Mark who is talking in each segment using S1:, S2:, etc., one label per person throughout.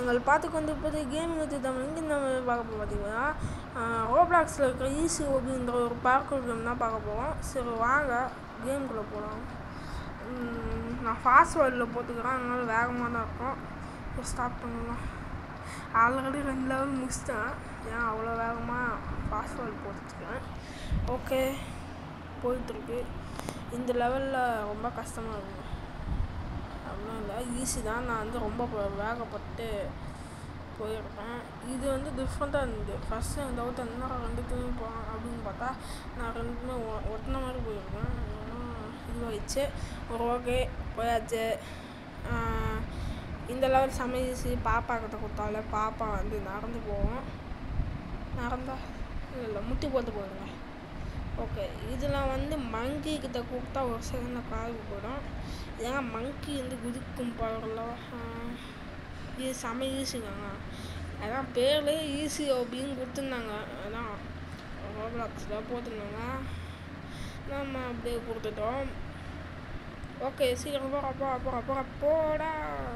S1: நீங்கள் பார்த்து கொண்டு இப்போது கேமிங் வச்சு தமிழ் இங்கே நம்ம பார்க்க போகிறோம் பார்த்தீங்கன்னா ரோப்ளாக்ஸில் இருக்கிற ஈஸி அப்படின்ற ஒரு பார்க்கர் கேம் தான் பார்க்க போகிறோம் சரி வாங்க கேமுக்குள்ளே போகலாம் உம், நான் ஃபாஸ்ட் வேர்டில் போட்டுக்கிறேன் அதனால வேகமாக தான் இருக்கும் ஸ்டார்ட் பண்ணலாம் ஆல்ரெடி ரெண்டு லெவல் முடிச்சிட்டேன் ஏன் அவ்வளோ வேகமாக ஃபாஸ்ட் வேர்டு போட்டுருக்கேன் ஓகே போயிட்டுருக்கு இந்த லெவலில் ரொம்ப கஷ்டமாக இருக்கும் அப்படிலாம் இல்லை ஈஸி தான் நான் வந்து ரொம்ப ப- வேகப்பட்டு போயிருக்கேன் இது வந்து டிஃப்ரெண்ட்டாக இருந்தது ஃபஸ்ட்டு எனக்கு டவுட் என்ன ரெண்டுத்துலையும் போகிறேன் அப்படின்னு பார்த்தா நான் ரெண்டுமே ஒ- ஒட்டின மாதிரி போயிருக்கேன் அதெல்லாம் இதுவாகிடுச்சு ஒரு ஓகே போயாச்சு ஆஹ் இந்த லெவல் செம ஈஸி பாப்பா கிட்ட கொடுத்தால பாப்பா வந்து நடந்து போவோம் நடந்தா இல்லை இல்லை முட்டி போட்டு போயிடுங்க ஓகே இதில் வந்து மங்கி கிட்ட கூப்பிட்டா ஒரு செகண்டில் கால் போயிடும் ஏன்னா மங்கி வந்து குதிக்கும் பவரில் இது செம ஈஸிங்க அதான் பேர்லேயே ஈஸி அப்படின்னு கொடுத்துருந்தாங்க அதான் ரோப்ளாக்ஸில் போட்டிருந்தாங்க நம்ம அப்படியே கொடுத்துட்டோம் ஓகே சீக்கிரம் போகிறா போகிறா போகிறா போகிறா போடா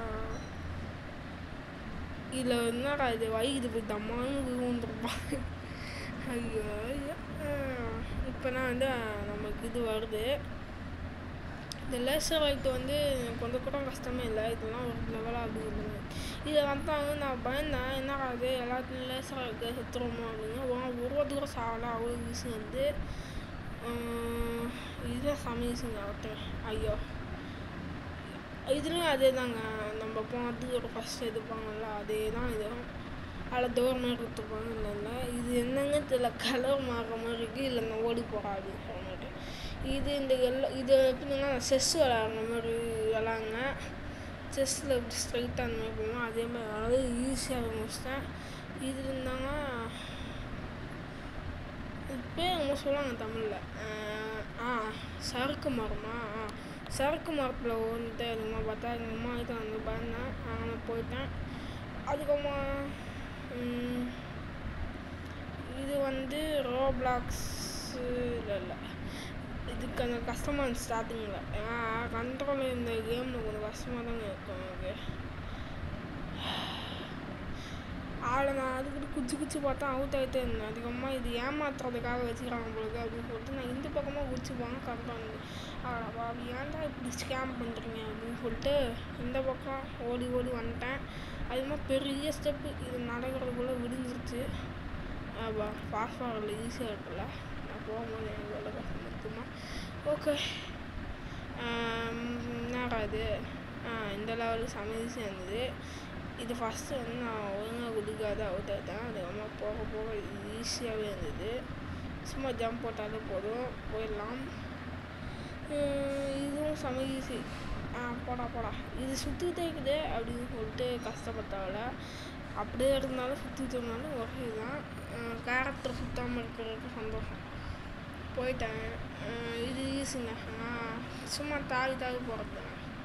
S1: இதில் என்னடா இது வயிறு போய் தம்மான்னு விழுந்துருப்பாங்க ஐயோ ஐயோ இப்போனா வந்து நமக்கு இது வருது இந்த லேசர் லைட் வந்து கொஞ்சம் கூட கஷ்டமே இல்லை இதெல்லாம் ஒரு லெவலாக அப்படிங்கிறது இதை வந்தாங்க நான் பயந்தேன் என்ன அது எல்லாத்துலையும் லேசர் லைட் செத்துருமோ அப்படின்னு ஒரு ஒரு தூரம் சாவல அவ்வளோ ஈஸி வந்து இதுதான் செம ஈஸிங்க அவர்கிட்ட ஐயோ இதுலேயும் அதே தாங்க நம்ம போனதுக்கு ஒரு ஃபஸ்ட் எடுப்பாங்கல்ல அதே தான் இதுவும் அதில் டோர் மாதிரி கொடுத்துருப்பாங்க இல்லை இல்லை இது என்னங்க தெரியல கலர் மாறுற மாதிரி இருக்குது இல்லை நான் ஓடி போகிறா அப்படின்னு சொல்ல மாட்டேன் இது இந்த எல்லோ இது எப்படின்னா செஸ் விளாட்ற மாதிரி விளாட்ங்க செஸ்ஸில் எப்படி ஸ்ட்ரைட்டாக அந்த மாதிரி போவோம் அதே மாதிரி அதாவது ஈஸியாக முடிச்சிட்டேன் இது இருந்தாங்க இப்போ அவங்க சொல்லுவாங்க தமிழில் ஆ சறுக்கு மரமா ஆ சறுக்கு மரத்தில் வந்துட்டு அதுமா பார்த்தா எங்கள் அம்மா கிட்ட வந்து பயந்தேன் நான் போயிட்டேன் அதுக்கப்புறமா ம், இது வந்து ரோப்ளாக்ஸ் இல்லை இல்லை இது கொஞ்சம் கஷ்டமாக இருந்துச்சு ஸ்டார்டிங்கில் ஏன்னா கண்ட்ரோல் இந்த கேமில் கொஞ்சம் கஷ்டமாக தாங்க இருக்கும் எனக்கு ஆளை நான் அதுக்கிட்ட குச்சி குச்சி பார்த்தா அவுட் ஆகிட்டே இருந்தேன் அதுக்கப்புறமா இது ஏமாத்துறதுக்காக வச்சுக்கிறாங்க போலுக்கு அப்படின்னு சொல்லிட்டு நான் இந்த பக்கமாக குச்சி போங்க கரெக்டாக வந்து ஆடா ஏன்டா இப்படி ஸ்கேம் பண்ணுறீங்க அப்படின்னு சொல்லிட்டு இந்த பக்கம் ஓடி ஓடி வந்துட்டேன் அது மாதிரி பெரிய ஸ்டெப்பு இது நடக்கிறதுக்குள்ளே விடிஞ்சிருச்சு ஆபா பாஸ் ஆகல ஈஸியாக இருக்குல்ல நான் போகும்போது எனக்கு எவ்வளோ கஷ்டம் இருக்குமா ஓகே என்னடா இது ஆ, இந்த லெவலுக்கு செம ஈஸியாக இருந்தது இது ஃபஸ்ட்டு வந்து நான் ஒழுங்காக குதிக்காத அவுட் ஆகிட்டேன் அதுக்கப்புறமா போக போக ஈஸியாகவே இருந்தது சும்மா ஜம்ப் போட்டாலே போதும் போயிடலாம் உம், இதுவும் செம ஈஸி ஆ போடா போடா இது சுற்றிக்கிட்டே இருக்குது அப்படின்னு சொல்லிட்டு கஷ்டப்பட்டாவில அப்படியே இருந்தாலும் சுற்றிட்டு இருந்தாலும் ஒரே தான் கேரக்டர் சுத்தாமல் இருக்கிறதுக்கு சந்தோஷம் போயிட்டேன் அஹ் இது ஈஸிங்க ஆ சும்மா தாவி தாவி போகிறது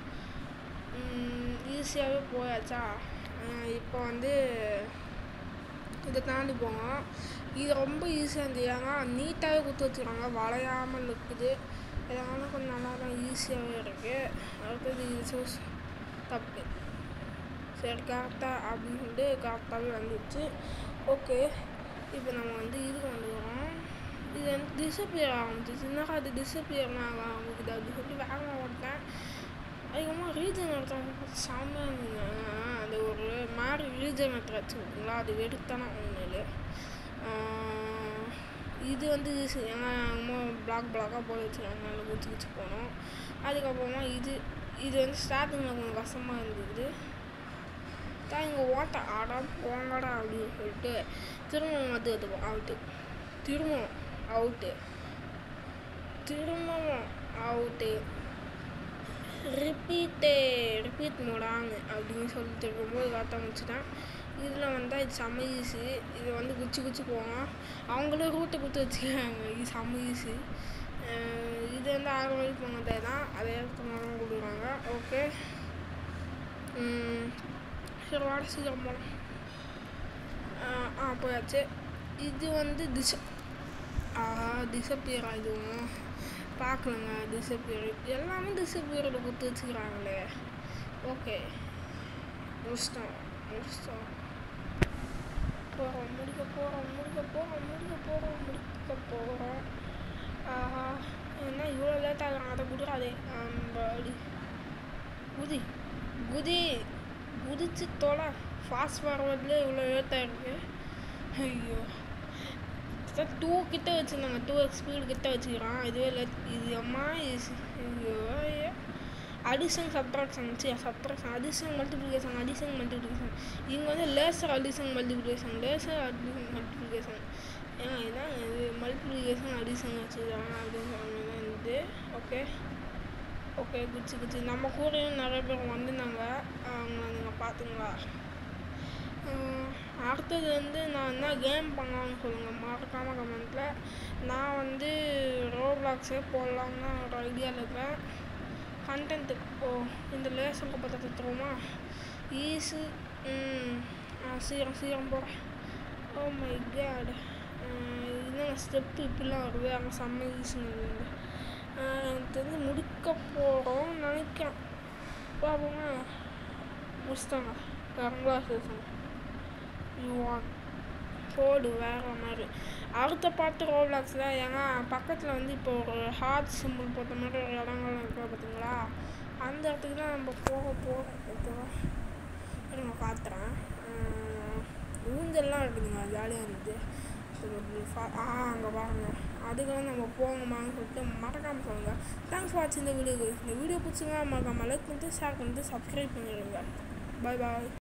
S1: ஈஸியாகவே போயாச்சா அஹ் இப்போ வந்து இதை தாண்டி போவோம் இது ரொம்ப ஈஸியாக இருந்தது ஏன்னா நீட்டாகவே குத்து வச்சுருக்காங்க வளையாமல் இருக்குது இதனால கொஞ்சம் நல்லா தான் ஈஸியாகவே இருக்குது அடுத்தது இது சூஸ் தப்பு சரி கரெக்டாக அப்படின்னு சொல்லிட்டு கரெக்டாகவே வந்துச்சு ஓகே இப்போ நம்ம வந்து இதுக்கு வந்துக்கிறோம் இது வந்து டிசப்பியர் ஆரம்பிச்சிச்சு என்னக்கா அது டிசப்பியர் ஆக ஆரம்பிக்குது அப்படின்னு சொல்லி வேகமாக ஓட்டேன் அதுக்கப்புறமா ரீஜெனரேட்டர் செம்மையாக இருந்ததுங்க அது ஒரு மாதிரி ரீஜெனரேட்டர் வச்சுருக்கீங்களா அது வெறுத்தான உண்மையிலே ஆஹ் இது வந்து ஈஸி ஏன்னா அம்மா பிளாக் பிளாக்காக போய் வச்சுருக்காங்க அதில் குச்சி குச்சி போனோம் அதுக்கப்புறமா இது இது வந்து ஸ்டார்டிங்கில் கொஞ்சம் கஷ்டமாக இருந்தது தான் இங்கே ஓட்ட ஆடா போங்கடா அப்படின்னு சொல்லிட்டு திரும்பவும் வந்து எடுத்துப்போம் அவுட்டு திரும்பவும் அவுட்டு திரும்பவும் அவுட்டு ரிப்பீட்டு ரிப்பீட் மோடாங்க அப்படின்னு சொல்லிட்டு இருக்கும்போது காட்ட முடிச்சுட்டேன் இதில் வந்தால் இது செம்ம ஈஸி இது வந்து குச்சி குச்சி போவோம் அவங்களே ரூட்டை கொடுத்து வச்சுக்கிறாங்க இது செம்ம ஈஸி இது வந்து ஆறு மணிக்கு போனதே தான் அதே இடத்துல கொடுக்குறாங்க ஓகே சரி வாட சீக்கிரம் போகலாம் ஆ போயாச்சு இது வந்து திச டிசப்பியர் ஆகிடுவோம் பார்க்கலங்க டிசப்பியர் எல்லாமே டிசப்பியரோட கொடுத்து வச்சுக்கிறாங்களே ஓகே முடிச்சிட்டோம் முடிச்சிட்டோம் போகிறோம் முடிக்க போகிறோம் முடிக்க போகிறோம் முடிக்க போகிறோம் முடிக்க போகிறோம் ஆஹா என்ன இவ்வளோ லேட் ஆகும் அதை குடுறாதே அம்பாடி குதி குதி குதிச்சு தொலை ஃபாஸ்ட் ஃபார்வர்டில் இவ்வளோ லேட் ஆகிருக்கு ஐயோ டூ கிட்ட வச்சுருந்தாங்க டூ எக்ஸ் ஸ்பீடு கிட்ட வச்சுக்கிறான் இதுவே லேட் இது அம்மா இது- ஐயோ ஐயோ அடிஷன் சப்ட்ராக்ஷன் சி subtraction addition multiplication addition multiplication இவங்க வந்து லேசர் அடிஷன் மல்டிப்ளிகேஷன் லேசர் அடிஷன் மல்டிப்ளிகேஷன் ஏன் இதான் இது மல்டிப்ளிகேஷன் அடிஷன் வச்சுருக்காங்க அப்படின்னு சொன்னது வந்து ஓகே ஓகே குச்சி குச்சி நம்ம கூடயும் நிறைய பேர் வந்திருந்தாங்க அவங்கள நீங்கள் பார்த்துங்களா உம், அடுத்தது வந்து நான் என்ன கேம் பண்ணலாம்னு சொல்லுங்கள் மறக்காமல் கமெண்ட்டில் நான் வந்து ரோப்ளாக்ஸே போடலாம்னு ஒரு ஐடியாவில் இருக்கேன் கண்டென்ட்டு ஓ இந்த லேசர் பற்றி தத்துருவோமா ஈஸு ம் ஆ, சீக்கிரம் சீக்கிரம் போகிறேன் ஓ மை கேட் இன்னும் ஸ்டெப்பு இப்படிலாம் வருது அங்கே செம்ம ஈஸுங்க எனக்கு தெரிஞ்சு முடிக்க போகிறோம் நினைக்கிறேன் பாப்போங்க முடிச்சிட்டாங்க கங்க்ராச்சுலேஷன் யூ வான் போடு வேற மாதிரி அடுத்த பாட்டு ரோப்ளாக்ஸில் ஏன்னா பக்கத்தில் வந்து இப்போ ஒரு ஹார்ட் சிம்பிள் போட்ட மாதிரி ஒரு இடங்கள் இருக்குது பார்த்தீங்களா அந்த இடத்துக்கு தான் நம்ம போக போகிறோம் ஓகேவா இருங்க காத்துறேன் ஊஞ்சல்லாம் இருக்குதுங்க ஜாலியாக இருந்துச்சு ஆ அங்கே பாருங்க அதுக்கு வந்து நம்ம போகணுமான்னு சொல்லிட்டு மறக்காமல் சொல்லுங்கள் தேங்க்ஸ் ஃபார் வாட்சிங் இந்த வீடியோ இந்த வீடியோ பிடிச்சிங்க மறக்காமல் லைக் பண்ணிட்டு ஷேர் பண்ணிட்டு சப்ஸ்கிரைப் பண்ணிடுங்க பாய் பாய்